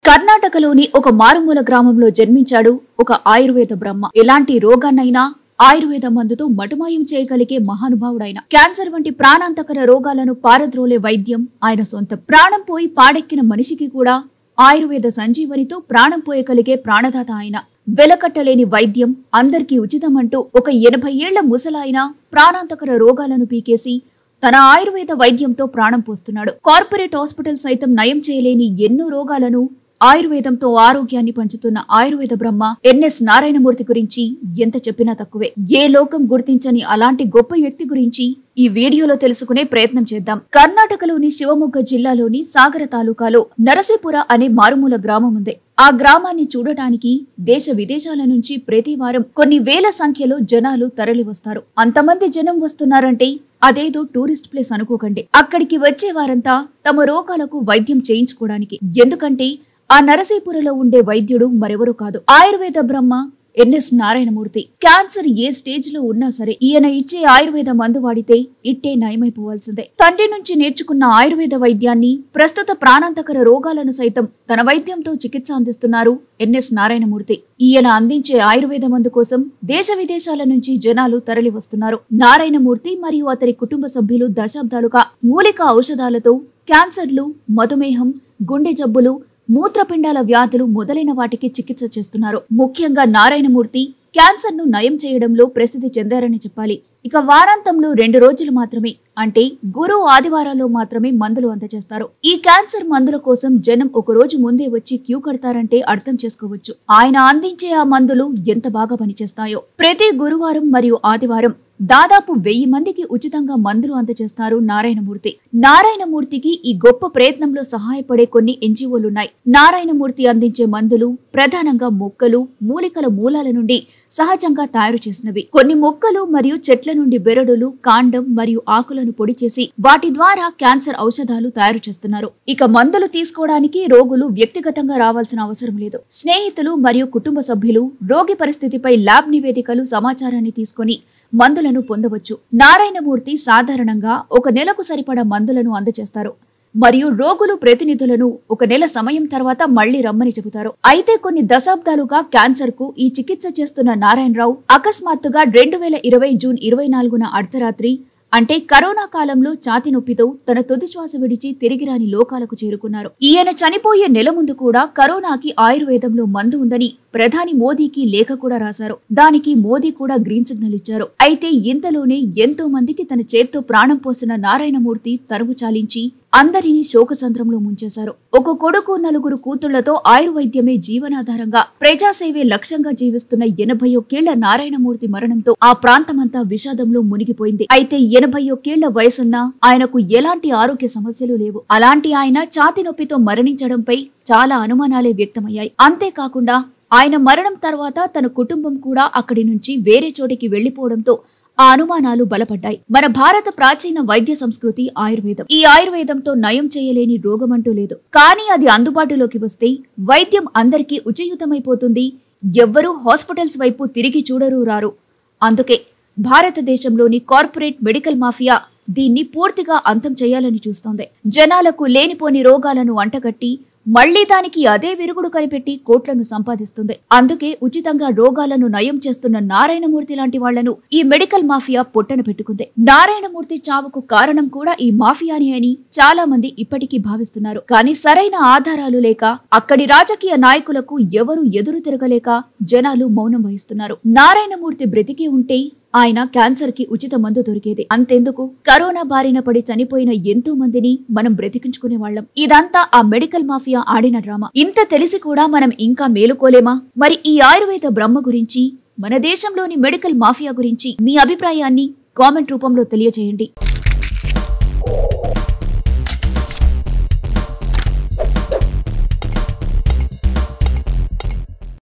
కర్ణాటకలోని ఒక మారుమూల గ్రామంలో జన్మించాడు ఒక ఆయుర్వేద బ్రహ్మ ఎలాంటి రోగాన్నైనా ఆయుర్వేద మందుతో మటుమాయం చేయగలిగే మహానుభావుడైన క్యాన్సర్ వంటి ప్రాణాంతకర రోగాలను పారద్రోలే వైద్యం ఆయన సొంతం ప్రాణం పోయి పాడెక్కిన మనిషికి కూడా ఆయుర్వేద సంజీవనితో ప్రాణం పోయగలిగే ప్రాణదాత ఆయన వెలకట్టలేని వైద్యం అందరికీ ఉచితమంటూ ఒక ఎనభై ఏళ్ల ముసలాయన ప్రాణాంతకర రోగాలను పీకేసి తన ఆయుర్వేద వైద్యంతో ప్రాణం పోస్తున్నాడు కార్పొరేట్ హాస్పిటల్ సైతం నయం చేయలేని ఎన్నో రోగాలను ఆయుర్వేదంతో ఆరోగ్యాన్ని పంచుతున్న ఆయుర్వేద బ్రహ్మ ఎన్ఎస్ నారాయణమూర్తి గురించి ఎంత చెప్పినా తక్కువే ఏ లోకం గుర్తించని అలాంటి గొప్ప వ్యక్తి గురించి ఈ వీడియోలో తెలుసుకునే ప్రయత్నం చేద్దాం కర్ణాటకలోని శివమొగ్గ జిల్లాలోని సాగర తాలూకాలో నరసీపుర అనే మారుమూల గ్రామం ఉంది ఆ గ్రామాన్ని చూడటానికి దేశ విదేశాల నుంచి ప్రతి వారం కొన్ని వేల సంఖ్యలో జనాలు తరలి వస్తారు అంతమంది జనం వస్తున్నారంటే అదేదో టూరిస్ట్ ప్లేస్ అనుకోకండి అక్కడికి వచ్చే వారంతా తమ రోగాలకు వైద్యం చేయించుకోవడానికి ఎందుకంటే ఆ నరసీపురలో ఉండే వైద్యుడు మరెవరూ కాదు ఆయుర్వేద బ్రహ్మ ఎన్ఎస్ నారాయణమూర్తి క్యాన్సర్ ఏ స్టేజ్ లో ఉన్నా సరే ఈయన ఇచ్చే ఆయుర్వేద మందు వాడితే ఇట్టే నయమైపోవాల్సిందే తండ్రి నుంచి నేర్చుకున్న ఆయుర్వేద వైద్యాన్ని ప్రస్తుత ప్రాణాంతకర రోగాలను సైతం తన వైద్యంతో చికిత్స అందిస్తున్నారు ఎన్ఎస్ నారాయణమూర్తి ఈయన అందించే ఆయుర్వేద మందు కోసం దేశ విదేశాల నుంచి జనాలు తరలి వస్తున్నారు నారాయణమూర్తి మరియు అతని కుటుంబ సభ్యులు దశాబ్దాలుగా మూలిక ఔషధాలతో క్యాన్సర్లు మధుమేహం గుండె జబ్బులు మూత్రపిండాల వ్యాధులు మొదలైన వాటికి చికిత్స చేస్తున్నారు ముఖ్యంగా నారాయణమూర్తి క్యాన్సర్ ను నయం చేయడంలో ప్రసిద్ధి చెందారని చెప్పాలి ఇక వారాంతంలో రెండు రోజులు మాత్రమే అంటే గురు ఆదివారాల్లో మాత్రమే మందులు అందజేస్తారు ఈ క్యాన్సర్ మందుల కోసం జనం ఒక రోజు ముందే వచ్చి క్యూ కడతారంటే అర్థం చేసుకోవచ్చు ఆయన అందించే ఆ మందులు ఎంత బాగా పనిచేస్తాయో ప్రతి గురువారం మరియు ఆదివారం దాదాపు వెయ్యి మందికి ఉచితంగా మందులు అందజేస్తారు నారాయణమూర్తి నారాయణమూర్తికి ఈ గొప్ప ప్రయత్నంలో సహాయపడే కొన్ని ఎన్జిఓలున్నాయి నారాయణమూర్తి అందించే మందులు ప్రధానంగా మొక్కలు మూలికల మూలాల నుండి సహజంగా తయారు చేసినవి కొన్ని మొక్కలు మరియు చెట్ల నుండి బెరడులు కాండం మరియు ఆకులను పొడి చేసి వాటి ద్వారా క్యాన్సర్ ఔషధాలు తయారు చేస్తున్నారు ఇక మందులు తీసుకోవడానికి రోగులు వ్యక్తిగతంగా రావాల్సిన అవసరం లేదు స్నేహితులు మరియు కుటుంబ సభ్యులు రోగి పరిస్థితిపై ల్యాబ్ నివేదికలు సమాచారాన్ని తీసుకొని మందులను పొందవచ్చు నారాయణమూర్తి సాధారణంగా ఒక నెలకు సరిపడా మందులను అందజేస్తారు మరియు రోగులు ప్రతినిధులను ఒక నెల సమయం తర్వాత మళ్లీ రమ్మని చెబుతారు అయితే కొన్ని దశాబ్దాలుగా క్యాన్సర్ కు ఈ చికిత్స చేస్తున్న నారాయణరావు అకస్మాత్తుగా రెండు వేల ఇరవై జూన్ ఇరవై నాలుగున అర్ధరాత్రి అంటే కరోనా కాలంలో ఛాతి నొప్పితో తన తుది శ్వాస విడిచి తిరిగి రాని లోకాలకు చేరుకున్నారు ఈయన చనిపోయే నెల ముందు కూడా కరోనాకి ఆయుర్వేదంలో మందు ఉందని ప్రధాని మోదీకి లేఖ కూడా రాశారు దానికి మోదీ కూడా గ్రీన్ సిగ్నల్ ఇచ్చారు అయితే ఇంతలోనే ఎంతో మందికి తన చేత్తో ప్రాణం పోసిన నారాయణమూర్తి తరువు చాలించి అందరినీ శోకసంద్రంలో ముంచేశారు ఒక కొడుకు నలుగురు కూతుళ్లతో ఆయుర్వైద్యమే జీవనాధారంగా ప్రజాసేవే లక్ష్యంగా జీవిస్తున్న ఎనభై ఒక్కేళ్ల నారాయణమూర్తి మరణంతో ఆ ప్రాంతమంతా విషాదంలో మునిగిపోయింది అయితే ఎనభై ఒక్కేళ్ల వయసున్న ఆయనకు ఎలాంటి ఆరోగ్య సమస్యలు లేవు అలాంటి ఆయన ఛాతి నొప్పితో మరణించడంపై చాలా అనుమానాలే వ్యక్తమయ్యాయి అంతేకాకుండా ఆయన మరణం తర్వాత తన కుటుంబం కూడా అక్కడి నుంచి వేరే చోటికి వెళ్లిపోవడంతో ఆ అనుమానాలు బలపడ్డాయి మన భారత ప్రాచీన వైద్య సంస్కృతి ఆయుర్వేదం ఈ ఆయుర్వేదంతో నయం చేయలేని రోగమంటూ లేదు కానీ అది అందుబాటులోకి వస్తే వైద్యం అందరికీ ఉచితమైపోతుంది ఎవ్వరూ హాస్పిటల్స్ వైపు తిరిగి చూడరు రారు అందుకే భారతదేశంలోని కార్పొరేట్ మెడికల్ మాఫియా దీన్ని పూర్తిగా అంతం చేయాలని చూస్తోంది జనాలకు లేనిపోని రోగాలను అంటగట్టి మళ్లీ దానికి అదే విరుగుడు కనిపెట్టి కోట్లను సంపాదిస్తుంది అందుకే ఉచితంగా రోగాలను నయం చేస్తున్న నారాయణమూర్తి లాంటి వాళ్లను ఈ మెడికల్ మాఫియా పొట్టన పెట్టుకుంది నారాయణమూర్తి చావుకు కారణం కూడా ఈ మాఫియాని అని చాలా మంది ఇప్పటికీ భావిస్తున్నారు కానీ సరైన ఆధారాలు లేక అక్కడి రాజకీయ నాయకులకు ఎవరు ఎదురు తిరగలేక జనాలు మౌనం వహిస్తున్నారు నారాయణమూర్తి బ్రతికి ఉంటే ఆయన క్యాన్సర్ కి ఉచిత మందు దొరికేది అంతెందుకు కరోనా బారిన పడి చనిపోయిన ఎంతో మందిని మనం బ్రతికించుకునే వాళ్ళం ఇదంతా ఆ మెడికల్ మాఫియా ఆడిన డ్రామా ఇంత తెలిసి కూడా మనం ఇంకా మేలుకోలేమా మరి ఈ ఆయుర్వేద బ్రహ్మ గురించి మన దేశంలోని మెడికల్ మాఫియా గురించి మీ అభిప్రాయాన్ని కామెంట్ రూపంలో తెలియజేయండి